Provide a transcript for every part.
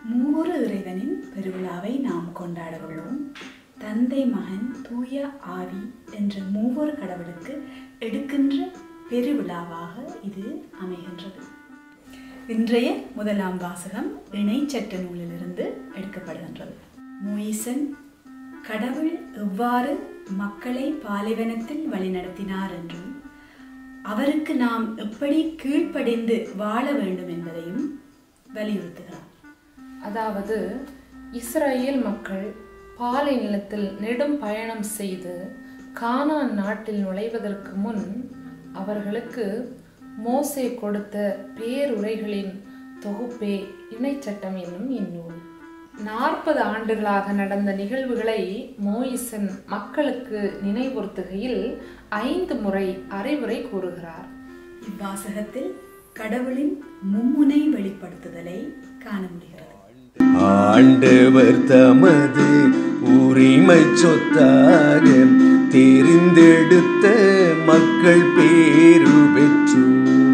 மூவொரு இறைவனின் பெருவிழாவை நாம் கொண்டாட உள்ளோம் தந்தை மகன் தூய ஆவி என்ற மூவொரு கடவுளுக்கு எடுக்கின்ற பெருவிழாவாக இது அமைகின்றது இன்றைய முதலாம் வாசகம் இணைச்சட்ட நூலிலிருந்து எடுக்கப்படுகின்றது மோயிசன் கடவுள் எவ்வாறு மக்களை பாலைவனத்தில் வழிநடத்தினார் என்றும் அவருக்கு நாம் எப்படி கீழ்ப்படிந்து வாழ வேண்டும் என்பதையும் வலியுறுத்துகிறார் அதாவது இஸ்ரேல் மக்கள் பாலை நிலத்தில் நெடும் பயணம் செய்து கானான் நாட்டில் நுழைவதற்கு முன் அவர்களுக்கு மோசே கொடுத்த பேருரைகளின் தொகுப்பே இணைச்சட்டம் என்னும் இந்நூல் நாற்பது ஆண்டுகளாக நடந்த நிகழ்வுகளை மோயிசன் மக்களுக்கு நினைவுறுத்துகையில் ஐந்து முறை அறிவுரை கூறுகிறார் இவ்வாசகத்தில் கடவுளின் மும்முனை வெளிப்படுத்துதலை காண முடிகிறது ஆண்டவர் தமது உரிமை சொத்தாக தெரிந்தெடுத்த மக்கள் பேரு பெற்று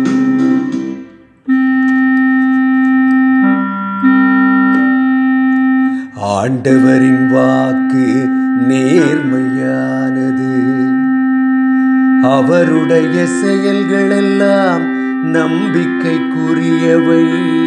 ஆண்டவரின் வாக்கு நேர்மையானது அவருடைய செயல்களெல்லாம் நம்பிக்கைக்குரியவை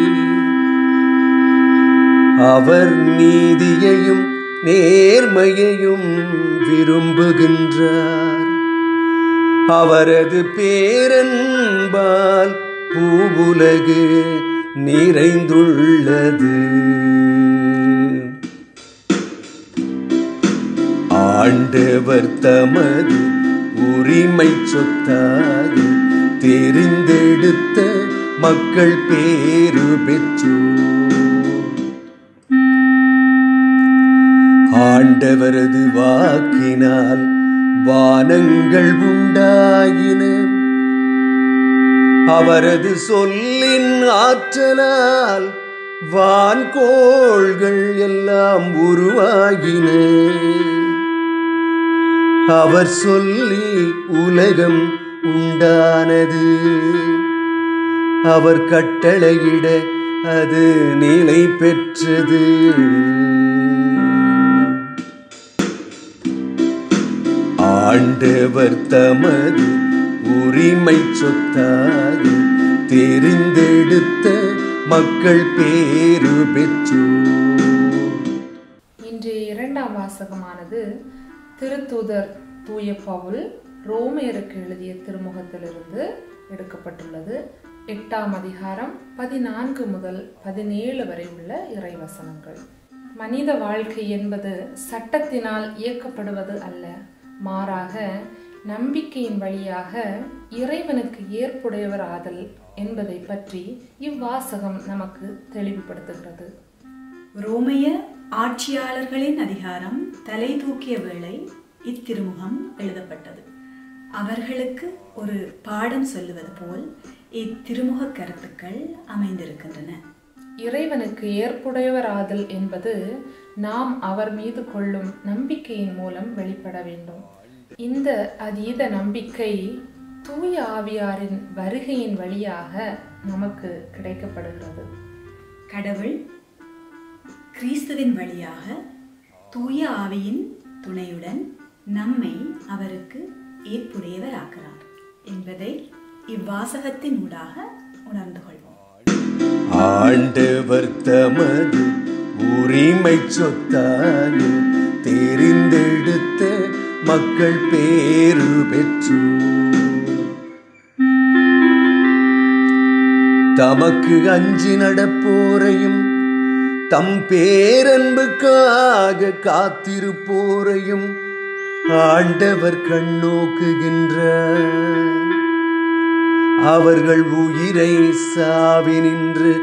அவர் நீதியையும் நேர்மையையும் விரும்புகின்றார் அவரது பேரன்பால் பூவுலகு நிறைந்துள்ளது ஆண்டவர் தமது உரிமை சொத்தாக தெரிந்தெடுத்த மக்கள் பேரு பெற்றோர் ஆண்டவரது வாக்கினால் வானங்கள் உண்டாயின அவரது சொல்லின் ஆற்றலால் வான்கோள்கள் எல்லாம் உருவாகின அவர் சொல்லி உலகம் உண்டானது அவர் கட்டளையிட அது நிலை பெற்றது ஆண்டவர் தமது உரிமை சொத்தாக தெரிந்தெடுத்த மக்கள் பேரு பெற்றோர் இன்றைய இரண்டாம் வாசகமானது திருத்தூதர் தூய பவுல் ரோமையருக்கு எழுதிய திருமுகத்திலிருந்து எடுக்கப்பட்டுள்ளது எட்டாம் அதிகாரம் பதினான்கு முதல் பதினேழு வரை உள்ள இறைவசனங்கள் மனித வாழ்க்கை என்பது சட்டத்தினால் இயக்கப்படுவது அல்ல மாறாக நம்பிக்கையின் வழியாக இறைவனுக்கு ஏற்புடையவர் ஆதல் என்பதை பற்றி இவ்வாசகம் நமக்கு தெளிவுபடுத்துகிறது ரோமைய ஆட்சியாளர்களின் அதிகாரம் தலை தூக்கிய வேளை இத்திருமுகம் எழுதப்பட்டது அவர்களுக்கு ஒரு பாடம் சொல்லுவது போல் இத்திருமுக கருத்துக்கள் அமைந்திருக்கின்றன இறைவனுக்கு ஏற்புடையவர் ஆதல் என்பது நாம் அவர் மீது கொள்ளும் நம்பிக்கையின் மூலம் வெளிப்பட வேண்டும் இந்த அதீத நம்பிக்கை தூய ஆவியாரின் வருகையின் வழியாக நமக்கு கிடைக்கப்படுகிறது கடவுள் கிறிஸ்துவின் வழியாக தூய ஆவியின் துணையுடன் நம்மை அவருக்கு ஏற்புடையவராக்கிறார் என்பதை இவ்வாசகத்தின் ஊடாக உணர்ந்து கொள்வோம் ஆண்டவர் தமது உரிமை சொத்தாக தெரிந்தெடுத்த மக்கள் பேரு பெற்றோர் தமக்கு அஞ்சி நடப்போரையும் தம் பேரன்புக்காக காத்திருப்போரையும் ஆண்டவர் கண்ணோக்குகின்றார் அவர்கள் உயிரை சாவினின்று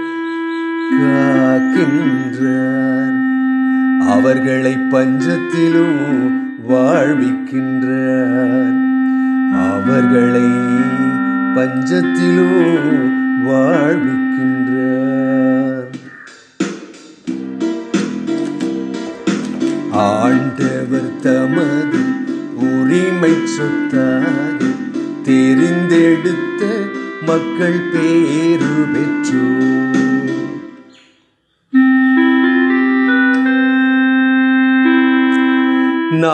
காக்கின்றார் அவர்களை பஞ்சத்திலும் வாழ்விக்கின்றார் அவர்களை பஞ்சத்திலும் வாழ்விக்கின்றார் ஆண்டவர் தமது உரிமை சொத்தாக தெரிந்தெடுத்த மக்கள் பேரு பெற்றோர்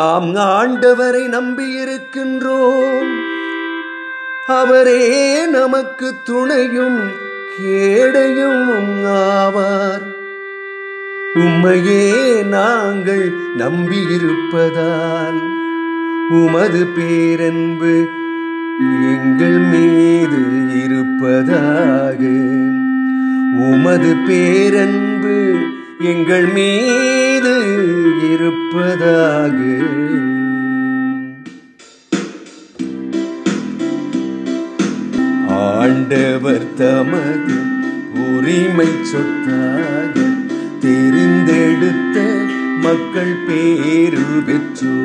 நாம் ஆண்டவரை நம்பியிருக்கின்றோம் அவரே நமக்கு துணையும் கேடையும் ஆவார் உம்மையே நாங்கள் நம்பியிருப்பதால் உமது பேரன்பு எங்கள் மீது இருப்பதாக உமது பேரன்பு எங்கள் மீது இருப்பதாக ஆண்டவர் தமது உரிமை சொத்தாக தெரிந்தெடுத்த மக்கள் பேரு பெற்றோ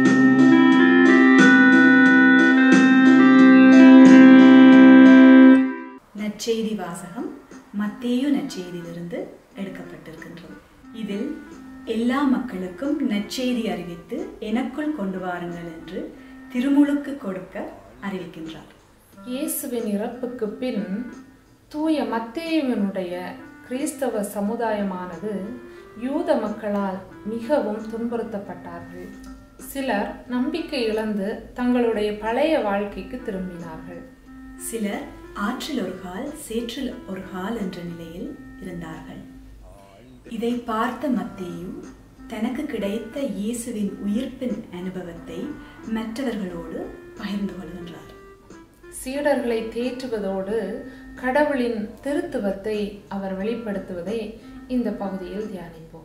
நற்செய்தி வாசகம் மத்தேயு நற்செய்தியிலிருந்து எடுக்கப்பட்டிருக்கின்றது இதில் எல்லா மக்களுக்கும் நற்செய்தி அறிவித்து எனக்குள் கொண்டு வாருங்கள் என்று திருமுழுக்கு கொடுக்க அறிவிக்கின்றார் இயேசுவின் இறப்புக்கு பின் தூய மத்தேயுவினுடைய கிறிஸ்தவ சமுதாயமானது யூத மக்களால் மிகவும் துன்புறுத்தப்பட்டார்கள் சிலர் நம்பிக்கை இழந்து தங்களுடைய பழைய வாழ்க்கைக்கு திரும்பினார்கள் சிலர் ஆற்றில் ஒரு கால் சேற்றில் ஒரு கால் என்ற நிலையில் இருந்தார்கள் இதை பார்த்த மத்தேயு தனக்கு கிடைத்த இயேசுவின் உயிர்ப்பின் அனுபவத்தை மற்றவர்களோடு பகிர்ந்து கொள்கின்றார் சீடர்களை தேற்றுவதோடு கடவுளின் திருத்துவத்தை அவர் வெளிப்படுத்துவதை இந்த பகுதியில் தியானிப்போம்